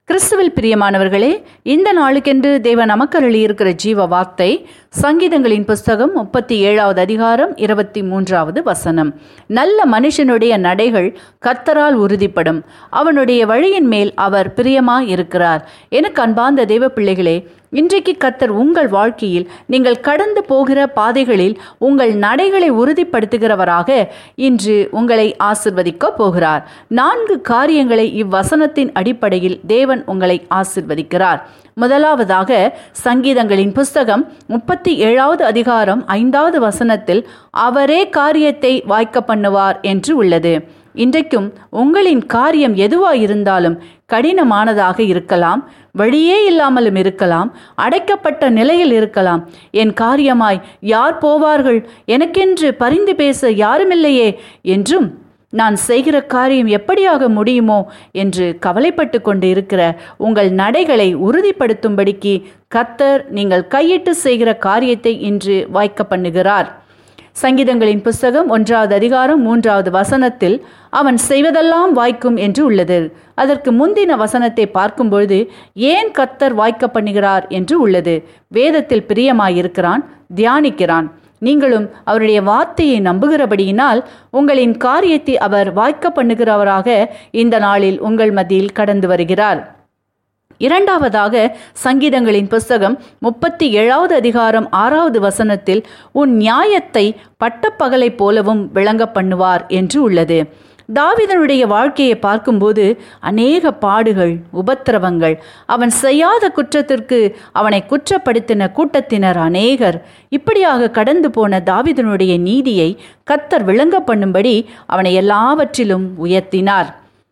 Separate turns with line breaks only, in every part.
கிறிஸ்துவில் பிரியமானவர்களே இந்த நாளுக்கென்று தேவன் நமக்கருளி இருக்கிற ஜீவ வார்த்தை சங்கீதங்களின் புஸ்தகம் முப்பத்தி ஏழாவது அதிகாரம் இருபத்தி மூன்றாவது வசனம் நல்ல மனுஷனுடைய நடைகள் கர்த்தரால் உறுதிப்படும் அவனுடைய வழியின் மேல் அவர் பிரியமாய் இருக்கிறார் எனக்கு அன்பார்ந்த தேவ பிள்ளைகளே இன்றைக்கு கர்த்தர் உங்கள் வாழ்க்கையில் நீங்கள் கடந்து போகிற பாதைகளில் உங்கள் நடைகளை உறுதிப்படுத்துகிறவராக இன்று உங்களை ஆசிர்வதிக்க போகிறார் நான்கு காரியங்களை இவ்வசனத்தின் அடிப்படையில் தேவன் உங்களை ஆசிர்வதிக்கிறார் முதலாவதாக சங்கீதங்களின் புஸ்தகம் முப்பத்தி ஏழாவது அதிகாரம் ஐந்தாவது வசனத்தில் அவரே காரியத்தை வாய்க்க பண்ணுவார் என்று உள்ளது இன்றைக்கும் உங்களின் காரியம் எதுவாயிருந்தாலும் கடினமானதாக இருக்கலாம் வழியே இல்லாமலும் இருக்கலாம் அடைக்கப்பட்ட நிலையில் இருக்கலாம் என் காரியமாய் யார் போவார்கள் எனக்கென்று பரிந்து பேச யாருமில்லையே என்றும் நான் செய்கிற காரியம் எப்படியாக முடியுமோ என்று கவலைப்பட்டு கொண்டு இருக்கிற உங்கள் நடைகளை உறுதிப்படுத்தும்படிக்கு கத்தர் நீங்கள் கையிட்டு செய்கிற காரியத்தை இன்று வாய்க்க பண்ணுகிறார் சங்கீதங்களின் புஸ்தகம் ஒன்றாவது அதிகாரம் மூன்றாவது வசனத்தில் அவன் செய்வதெல்லாம் வாய்க்கும் என்று உள்ளது அதற்கு முந்தின வசனத்தை பார்க்கும்பொழுது ஏன் கத்தர் வாய்க்க பண்ணுகிறார் என்று உள்ளது வேதத்தில் பிரியமாயிருக்கிறான் தியானிக்கிறான் நீங்களும் அவருடைய வார்த்தையை நம்புகிறபடியினால் உங்களின் காரியத்தை அவர் வாய்க்க பண்ணுகிறவராக இந்த நாளில் உங்கள் மத்தியில் கடந்து வருகிறார் இரண்டாவதாக சங்கீதங்களின் புஸ்தகம் முப்பத்தி ஏழாவது அதிகாரம் ஆறாவது வசனத்தில் உன் நியாயத்தை பட்டப்பகலை போலவும் விளங்க பண்ணுவார் என்று உள்ளது தாவிதனுடைய வாழ்க்கையை பார்க்கும்போது அநேக பாடுகள் உபத்திரவங்கள் அவன் செய்யாத குற்றத்திற்கு அவனை குற்றப்படுத்தின கூட்டத்தினர் அநேகர் இப்படியாக கடந்து போன தாவிதனுடைய நீதியை கத்தர் விளங்க பண்ணும்படி அவனை எல்லாவற்றிலும் உயர்த்தினார்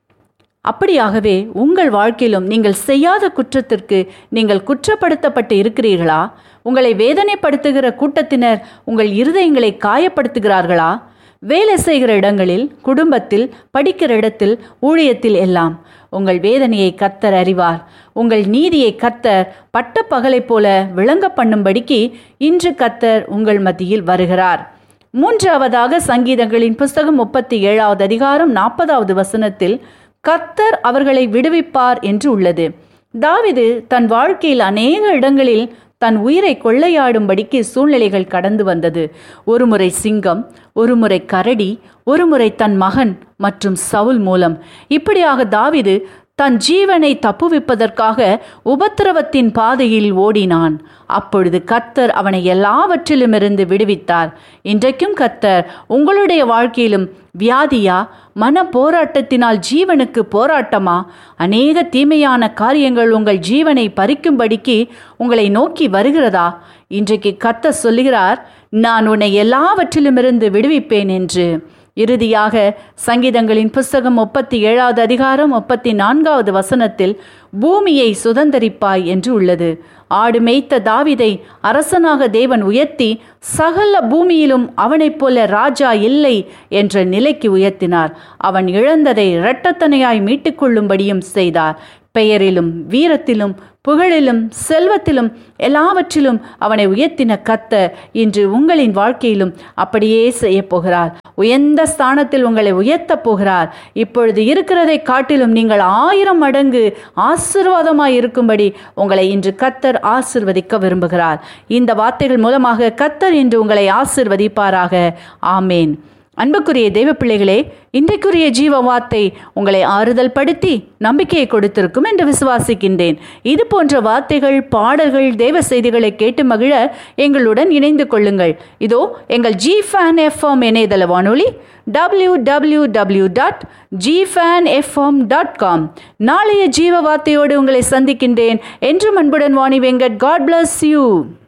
அப்படியாகவே உங்கள் வாழ்க்கையிலும் நீங்கள் செய்யாத குற்றத்திற்கு நீங்கள் குற்றப்படுத்தப்பட்டு இருக்கிறீர்களா உங்களை வேதனைப்படுத்துகிற கூட்டத்தினர் உங்கள் இருதயங்களை காயப்படுத்துகிறார்களா வேலை செய்கிற இடங்களில் குடும்பத்தில் படிக்கிற இடத்தில் ஊழியத்தில் எல்லாம் உங்கள் வேதனையை கத்தர் அறிவார் உங்கள் நீதியை கத்தர் பட்ட பகலை போல விளங்க பண்ணும்படிக்கு இன்று கத்தர் உங்கள் மத்தியில் வருகிறார் மூன்றாவதாக சங்கீதங்களின் புஸ்தகம் முப்பத்தி ஏழாவது அதிகாரம் நாற்பதாவது வசனத்தில் கர்த்தர் அவர்களை விடுவிப்பார் என்று உள்ளது தாவிது தன் வாழ்க்கையில் அநேக இடங்களில் தன் உயிரை கொள்ளையாடும்படிக்கு சூழ்நிலைகள் கடந்து வந்தது ஒருமுறை சிங்கம் ஒருமுறை கரடி ஒருமுறை தன் மகன் மற்றும் சவுல் மூலம் இப்படியாக தாவிது தன் ஜீவனை தப்புவிப்பதற்காக உபத்திரவத்தின் பாதையில் ஓடினான் அப்பொழுது கத்தர் அவனை எல்லாவற்றிலுமிருந்து விடுவித்தார் இன்றைக்கும் கத்தர் உங்களுடைய வாழ்க்கையிலும் வியாதியா மன போராட்டத்தினால் ஜீவனுக்கு போராட்டமா அநேக தீமையான காரியங்கள் உங்கள் ஜீவனை பறிக்கும்படிக்கு உங்களை நோக்கி வருகிறதா இன்றைக்கு கத்த சொல்லுகிறார் நான் உன்னை எல்லாவற்றிலுமிருந்து விடுவிப்பேன் என்று இறுதியாக சங்கீதங்களின் புஸ்தகம் முப்பத்தி ஏழாவது அதிகாரம் முப்பத்தி நான்காவது வசனத்தில் பூமியை சுதந்தரிப்பாய் என்று உள்ளது ஆடு மேய்த்த தாவிதை அரசனாக தேவன் உயர்த்தி சகல பூமியிலும் அவனைப் போல ராஜா இல்லை என்ற நிலைக்கு உயர்த்தினார் அவன் இழந்ததை இரட்டத்தனையாய் மீட்டுக்கொள்ளும்படியும் செய்தார் பெயரிலும் வீரத்திலும் புகழிலும் செல்வத்திலும் எல்லாவற்றிலும் அவனை உயர்த்தின கத்த இன்று உங்களின் வாழ்க்கையிலும் அப்படியே செய்ய போகிறார் உயர்ந்த ஸ்தானத்தில் உங்களை உயர்த்தப் போகிறார் இப்பொழுது இருக்கிறதை காட்டிலும் நீங்கள் ஆயிரம் மடங்கு ஆசிர்வாதமாய் இருக்கும்படி உங்களை இன்று கத்தர் ஆசிர்வதிக்க விரும்புகிறார் இந்த வார்த்தைகள் மூலமாக கத்தர் இன்று உங்களை ஆசிர்வதிப்பாராக ஆமேன் அன்புக்குரிய தெய்வ பிள்ளைகளே இன்றைக்குரிய ஜீவ வார்த்தை உங்களை ஆறுதல் படுத்தி நம்பிக்கையை கொடுத்திருக்கும் என்று விசுவாசிக்கின்றேன் இது போன்ற வார்த்தைகள் பாடல்கள் தெய்வ செய்திகளை கேட்டு மகிழ எங்களுடன் இணைந்து கொள்ளுங்கள் இதோ எங்கள் ஜி ஃபேன் எஃப்எம் இணையதள வானொலி W W W dot G fan FM dot com நாளைய ஜீவ வார்த்தையோடு உங்களை சந்திக்கின்றேன் என்றும் அன்புடன் Vani Venkat God bless you